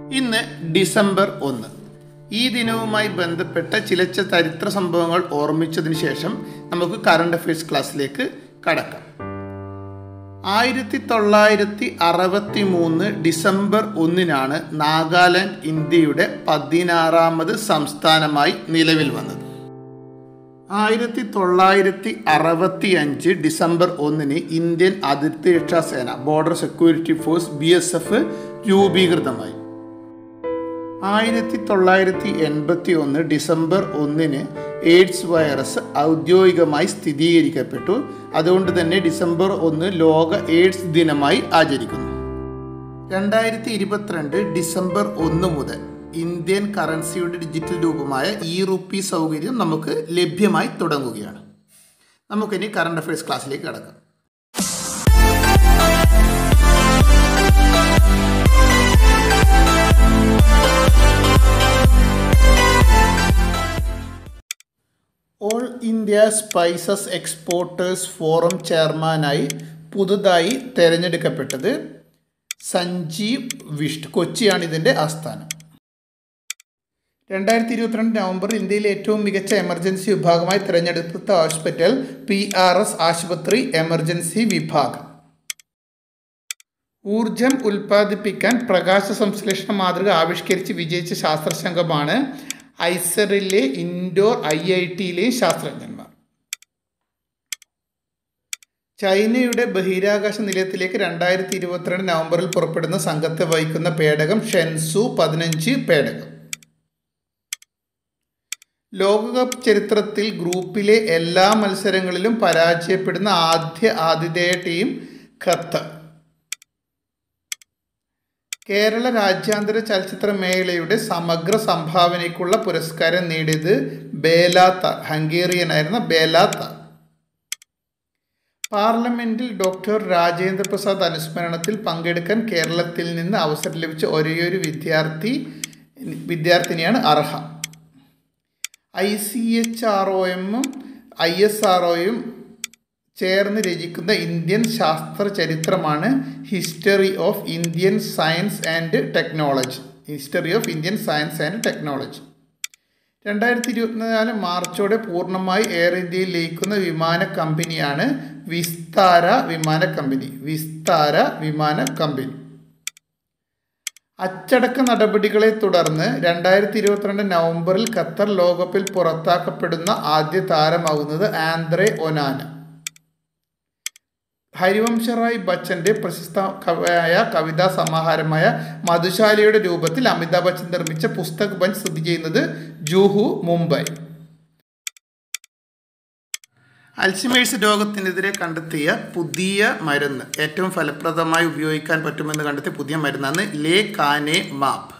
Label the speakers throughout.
Speaker 1: ഇന്ന് ഡിസംബർ ഒന്ന് ഈ ദിനവുമായി ബന്ധപ്പെട്ട ചില ച- ചരിത്ര സംഭവങ്ങൾ ഓർമ്മിച്ചതിന് ശേഷം നമുക്ക് കറണ്ട് അഫയേഴ്സ് ക്ലാസ്സിലേക്ക് കടക്കാം ആയിരത്തി തൊള്ളായിരത്തി അറുപത്തി മൂന്ന് ഡിസംബർ ഒന്നിനാണ് നാഗാലാൻഡ് ഇന്ത്യയുടെ പതിനാറാമത് സംസ്ഥാനമായി നിലവിൽ വന്നത് ആയിരത്തി തൊള്ളായിരത്തി അറുപത്തി അഞ്ച് ഡിസംബർ ഒന്നിന് ഇന്ത്യൻ അതിർത്തി രക്ഷാ സേന border security force B S F രൂപീകൃതമായി ആയിരത്തി തൊള്ളായിരത്തി എൺപത്തി ഒന്ന് ഡിസംബർ ഒന്നിന് എയ്ഡ്സ് വൈറസ് ഔദ്യോഗികമായി സ്ഥിരീകരിക്കപ്പെട്ടു അതുകൊണ്ട് തന്നെ ഡിസംബർ ഒന്ന് ലോക എയ്ഡ്സ് ദിനമായി ആചരിക്കുന്നു രണ്ടായിരത്തി ഇരുപത്തിരണ്ട് ഡിസംബർ ഒന്ന് മുതൽ ഇന്ത്യൻ കറൻസിയുടെ ഡിജിറ്റൽ രൂപമായ ഇ റുപ്പി സൗകര്യം നമുക്ക് ലഭ്യമായി തുടങ്ങുകയാണ് നമുക്കിനി കറണ്ട് അഫയേഴ്സ് ക്ലാസ്സിലേക്ക് കടക്കാം all India spices exporters forum ചെയർമാനായി പുതുതായി തിരഞ്ഞെടുക്കപ്പെട്ടത് സഞ്ജീവ് വിഷ്ട് കൊച്ചിയാണ് ഇതിൻ്റെ ആസ്ഥാനം രണ്ടായിരത്തി ഇരുപത്തിരണ്ട് നവംബറിൽ ഇന്ത്യയിലെ ഏറ്റവും മികച്ച എമർജൻസി വിഭാഗമായി തിരഞ്ഞെടുത്ത ഹോസ്പിറ്റൽ പി ആർ എസ് ആശുപത്രി എമർജൻസി വിഭാഗം ഊർജം ഉൽപ്പാദിപ്പിക്കാൻ പ്രകാശ സംശ്ലേഷണ മാതൃക ആവിഷ്കരിച്ച് വിജയിച്ച ശാസ്ത്ര സംഘമാണ് ഐസറിലെ ഇൻഡോർ ഐ ഐ ടിയിലെയും ശാസ്ത്രജ്ഞന്മാർ ചൈനയുടെ ബഹിരാകാശ നിലയത്തിലേക്ക് രണ്ടായിരത്തി ഇരുപത്തിരണ്ട് നവംബറിൽ പുറപ്പെടുന്ന സംഘത്തെ വഹിക്കുന്ന പേടകം ഷെൻസു പതിനഞ്ച് പേടകം ലോകകപ്പ് ചരിത്രത്തിൽ ഗ്രൂപ്പിലെ എല്ലാ മത്സരങ്ങളിലും പരാജയപ്പെടുന്ന ആദ്യ ആതിഥേയ ടീം ഖത്തർ കേരള രാജ്യാന്തര ചലച്ചിത്ര മേളയുടെ സമഗ്ര സംഭാവനയ്ക്കുള്ള പുരസ്കാരം നേടിയത് ബേലാത്ത ഹംഗേറിയനായിരുന്ന ബേലാത്ത പാർലമെന്റിൽ ഡോക്ടർ രാജേന്ദ്ര പ്രസാദ് അനുസ്മരണത്തിൽ പങ്കെടുക്കാൻ കേരളത്തിൽ നിന്ന് അവസരം ലഭിച്ച ഒരേയൊരു വിദ്യാർത്ഥി വിദ്യാർത്ഥിനിയാണ് അർഹ I C H R O എമ്മും ഐ എസ് ആർ ഒയും ചേർന്ന് രചിക്കുന്ന ഇന്ത്യൻ ശാസ്ത്ര ചരിത്രമാണ് history of Indian science and technology history of Indian science and technology രണ്ടായിരത്തി ഇരുപത്തിനാല് മാർച്ചോടെ പൂർണ്ണമായി എയർ ഇന്ത്യയിൽ ലയിക്കുന്ന വിമാന കമ്പനിയാണ് വിസ്താര വിമാന കമ്പനി വിസ്താര വിമാന കമ്പനി അച്ചടക്ക നടപടികളെ തുടർന്ന് രണ്ടായിരത്തി ഇരുപത്തിരണ്ട് നവംബറിൽ ഖത്തർ ലോകകപ്പിൽ പുറത്താക്കപ്പെടുന്ന ആദ്യ താരമാകുന്നത് ആന്ദ്രെ ഒനാന ഹരിവംശറായ് ബച്ചന്റെ പ്രശസ്തമായ കവിതാ സമാഹാരമായ മധുശാലയുടെ രൂപത്തിൽ അമിതാഭ് ബച്ചൻ നിർമ്മിച്ച പുസ്തക് ബഞ്ച് സ്ഥിതി ചെയ്യുന്നത് ജൂഹു മുംബൈ അൽഷിമേഴ്സ് രോഗത്തിനെതിരെ കണ്ടെത്തിയ പുതിയ മരുന്ന് ഏറ്റവും ഫലപ്രദമായി ഉപയോഗിക്കാൻ പറ്റുമെന്ന് കണ്ടെത്തിയ പുതിയ മരുന്നാണ് ലേ കാനെ മാപ്പ്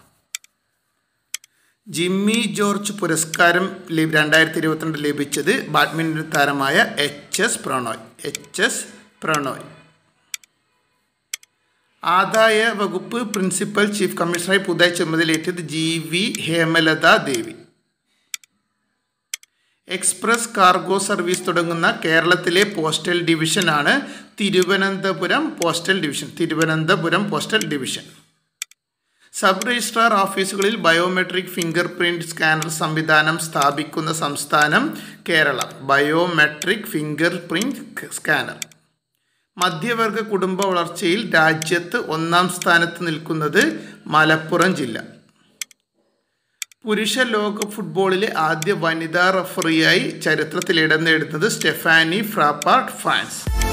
Speaker 1: ജിമ്മി ജോർജ് പുരസ്കാരം ലഭി- രണ്ടായിരത്തി ഇരുപത്തിരണ്ട് ലഭിച്ചത് ബാഡ്മിൻ്റൺ താരമായ H S Prannoy H S Prannoy ആദായ വകുപ്പ് പ്രിൻസിപ്പൽ ചീഫ് കമ്മീഷണറായി പുതുതായി ചുമതലയേറ്റത് G V Hemalatha Devi express cargo service തുടങ്ങുന്ന കേരളത്തിലെ പോസ്റ്റൽ ഡിവിഷനാണ് Thiruvananthapuram postal division Thiruvananthapuram postal division sub registrar ഓഫീസുകളിൽ ബയോമെട്രിക് ഫിംഗർ പ്രിന്റ് സ്കാനർ സംവിധാനം സ്ഥാപിക്കുന്ന സംസ്ഥാനം Kerala biometric fingerprint scanner മധ്യവർഗ കുടുംബ വളർച്ചയിൽ രാജ്യത്ത് ഒന്നാം സ്ഥാനത്ത് നിൽക്കുന്നത് മലപ്പുറം ജില്ല പുരുഷ ലോക ഫുട്ബോളിലെ ആദ്യ വനിതാ റഫറിയായി ചരിത്രത്തിൽ ഇടം നേടുന്നത് സ്റ്റെഫാനി ഫ്രാപ്പാർട്ട് ഫ്രാൻസ്